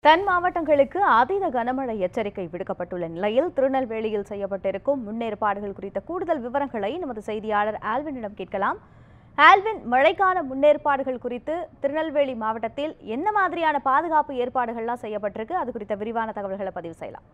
தென் மாவட்டங்களுக்கு அதீத கனமழை எச்சரிக்கை விடுக்கப்பட்டுள்ள நிலையில் திருநெல்வேலியில் செய்யப்பட்டிருக்கும் முன்னேற்பாடுகள் குறித்த கூடுதல் விவரங்களை நமது செய்தியாளர் ஆல்வினிடம் கேட்கலாம் ஆல்வின் மழைக்கான முன்னேற்பாடுகள் குறித்து திருநெல்வேலி மாவட்டத்தில் என்ன மாதிரியான பாதுகாப்பு ஏற்பாடுகள்லாம் செய்யப்பட்டிருக்கு அது குறித்த விரிவான தகவல்களை பதிவு செய்யலாம்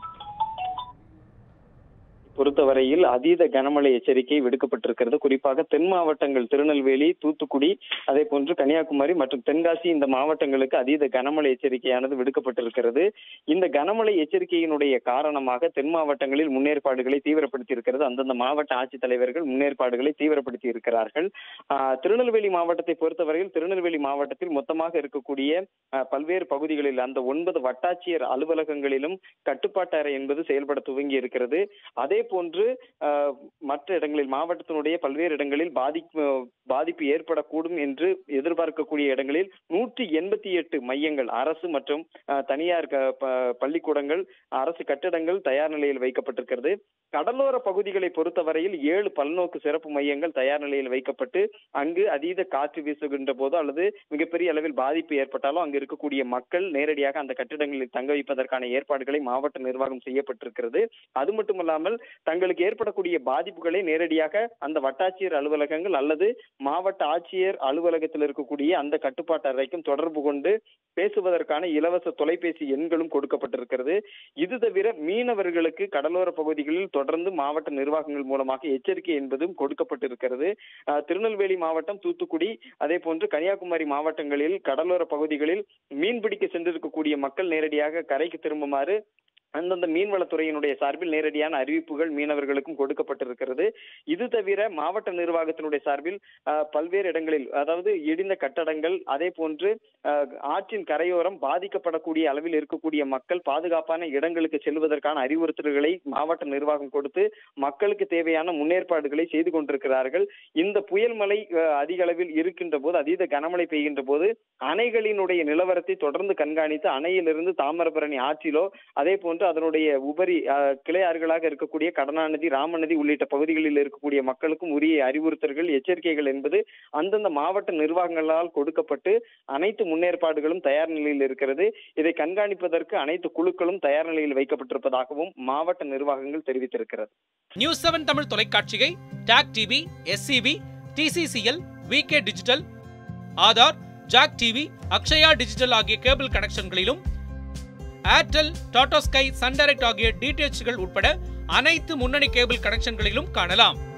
பொறுத்தவரையில் அதீத கனமழை எச்சரிக்கை விடுக்கப்பட்டிருக்கிறது குறிப்பாக தென் மாவட்டங்கள் திருநெல்வேலி தூத்துக்குடி அதே போன்று கன்னியாகுமரி மற்றும் தென்காசி இந்த மாவட்டங்களுக்கு அதீத கனமழை எச்சரிக்கையானது விடுக்கப்பட்டிருக்கிறது இந்த கனமழை எச்சரிக்கையினுடைய காரணமாக தென் மாவட்டங்களில் முன்னேற்பாடுகளை தீவிரப்படுத்தி இருக்கிறது அந்தந்த மாவட்ட ஆட்சித்தலைவர்கள் முன்னேற்பாடுகளை தீவிரப்படுத்தி இருக்கிறார்கள் ஆஹ், திருநெல்வேலி மாவட்டத்தை பொறுத்தவரையில் திருநெல்வேலி மாவட்டத்தில் மொத்தமாக இருக்கக்கூடிய ஆஹ், பல்வேறு பகுதிகளில் அந்த ஒன்பது வட்டாட்சியர் அலுவலகங்களிலும் கட்டுப்பாட்டு அறை என்பது செயல்பட துவங்கி இருக்கிறது அதே போன்று ஆஹ், மற்ற இடங்களில் மாவட்டத்தினுடைய பல்வேறு இடங்களில் பாதிப்பு பாதிப்பு ஏற்படக்கூடும் என்று எதிர்பார்க்கக்கூடிய இடங்களில் நூற்றி எண்பத்தி எட்டு மையங்கள் அரசு மற்றும் ஆஹ், தனியார் க- ப- பள்ளிக்கூடங்கள் அரசு கட்டிடங்கள் தயார் நிலையில் வைக்கப்பட்டிருக்கிறது கடலோர பகுதிகளை பொறுத்தவரையில் ஏழு பல்நோக்கு சிறப்பு மையங்கள் தயார் நிலையில் வைக்கப்பட்டு அங்கு அதீத காற்று வீசுகின்ற போதோ அல்லது மிகப்பெரிய அளவில் பாதிப்பு ஏற்பட்டாலோ அங்கு இருக்கக்கூடிய மக்கள் நேரடியாக அந்த கட்டிடங்களில் தங்க வைப்பதற்கான ஏற்பாடுகளை மாவட்ட நிர்வாகம் செய்யப்பட்டிருக்கிறது அது மட்டுமல்லாமல் தங்களுக்கு ஏற்படக்கூடிய பாதிப்புகளை நேரடியாக அந்த வட்டாட்சியர் அலுவலகங்கள் அல்லது மாவட்ட ஆட்சியர் அலுவலகத்தில் இருக்கக்கூடிய அந்த கட்டுப்பாட்டு அறைக்கும் தொடர்பு கொண்டு பேசுவதற்கான இலவச தொலைபேசி எண்களும் கொடுக்கப்பட்டிருக்கிறது இது தவிர மீனவர்களுக்கு கடலோர பகுதிகளில் தொடர்ந்து மாவட்ட நிர்வாகங்கள் மூலமாக எச்சரிக்கை என்பதும் கொடுக்கப்பட்டிருக்கிறது அஹ், திருநெல்வேலி மாவட்டம் தூத்துக்குடி அதே போன்று கன்னியாகுமரி மாவட்டங்களில் கடலோர பகுதிகளில் மீன்பிடிக்க சென்றிருக்கக்கூடிய மக்கள் நேரடியாக கரைக்கு திரும்புமாறு அந்தந்த மீன்வளத்துறையினுடைய சார்பில் நேரடியான அறிவிப்புகள் மீனவர்களுக்கும் கொடுக்கப்பட்டிருக்கிறது இது தவிர மாவட்ட நிர்வாகத்தினுடைய சார்பில் அஹ், பல்வேறு இடங்களில் அதாவது இடிந்த கட்டடங்கள் அதே போன்று அஹ், ஆற்றின் கரையோரம் பாதிக்கப்படக்கூடிய அளவில் இருக்கக்கூடிய மக்கள் பாதுகாப்பான இடங்களுக்கு செல்வதற்கான அறிவுறுத்தல்களை மாவட்ட நிர்வாகம் கொடுத்து மக்களுக்கு தேவையான முன்னேற்பாடுகளை செய்து கொண்டிருக்கிறார்கள் இந்த புயல் மழை அஹ், அதிக அளவில் இருக்கின்ற போது அதீத கனமழை பெய்கின்ற போது அணைகளினுடைய நிலவரத்தை தொடர்ந்து கண்காணித்து அணையிலிருந்து தாமிரபரணி ஆற்றிலோ அதே போன்று அதனுடைய உபரி அஹ், கிளை ஆறுகளாக இருக்கக்கூடிய கடனாநதி ராமநதி உள்ளிட்ட பகுதிகளில் இருக்கக்கூடிய மக்களுக்கும் உரிய அறிவுறுத்தல்கள் எச்சரிக்கைகள் என்பது அந்தந்த மாவட்ட நிர்வாகங்களால் கொடுக்கப்பட்டு அனைத்து முன்னேற்பாடுகளும் தயார் நிலையில் இருக்கிறது இதை கண்காணிப்பதற்கு அனைத்து குழுக்களும் தயார் நிலையில் வைக்கப்பட்டிருப்பதாகவும் மாவட்ட நிர்வாகங்கள் தெரிவித்திருக்கிறது நியூஸ் செவன் தமிழ் தொலைக்காட்சியை டாக் TV SCP TCCL VK digital Aadhaar ஜாக் டிவி அக்ஷயா டிஜிட்டல் ஆகிய கேபிள் கனெக்ஷன்களிலும் Airtel Tata Sky Sun Direct ஆகிய டிடிஎச்கள் உட்பட அனைத்து முன்னணி கேபிள் கனெக்ஷன்களிலும் காணலாம்